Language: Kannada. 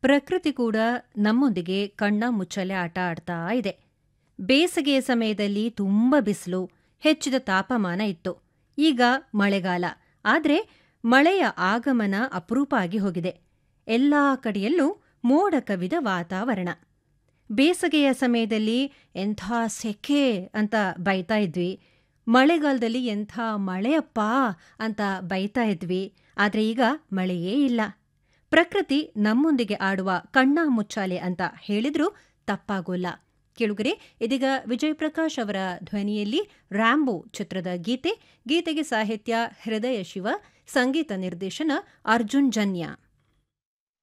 ಪ್ರಕೃತಿ ಕೂಡ ನಮ್ಮೊಂದಿಗೆ ಕಣ್ಣ ಮುಚ್ಚಲೆ ಆಟ ಆಡ್ತಾ ಇದೆ ಬೇಸಿಗೆಯ ಸಮಯದಲ್ಲಿ ತುಂಬ ಬಿಸಿಲು ಹೆಚ್ಚಿದ ತಾಪಮಾನ ಇತ್ತು ಈಗ ಮಳೆಗಾಲ ಆದರೆ ಮಳೆಯ ಆಗಮನ ಅಪರೂಪ ಆಗಿ ಹೋಗಿದೆ ಎಲ್ಲಾ ಕಡೆಯಲ್ಲೂ ಮೋಡ ಕವಿದ ವಾತಾವರಣ ಬೇಸಿಗೆಯ ಸಮಯದಲ್ಲಿ ಎಂಥ ಸೆಕೆ ಅಂತ ಬೈತಾ ಇದ್ವಿ ಮಳೆಗಾಲದಲ್ಲಿ ಎಂಥ ಮಳೆಯಪ್ಪ ಅಂತ ಬೈತಾ ಇದ್ವಿ ಆದರೆ ಈಗ ಮಳೆಯೇ ಇಲ್ಲ ಪ್ರಕೃತಿ ನಮ್ಮೊಂದಿಗೆ ಆಡುವ ಕಣ್ಣ ಮುಚ್ಚಾಲೆ ಅಂತ ಹೇಳಿದ್ರೂ ತಪ್ಪಾಗೋಲ್ಲ ಕೇಳುಗರೆ ಇದೀಗ ವಿಜಯ್ ಪ್ರಕಾಶ್ ಅವರ ಧ್ವನಿಯಲ್ಲಿ ರ್ಯಾಂಬೋ ಚಿತ್ರದ ಗೀತೆ ಗೀತೆಗೆ ಸಾಹಿತ್ಯ ಹೃದಯ ಶಿವ ಸಂಗೀತ ನಿರ್ದೇಶನ ಅರ್ಜುನ್ ಜನ್ಯ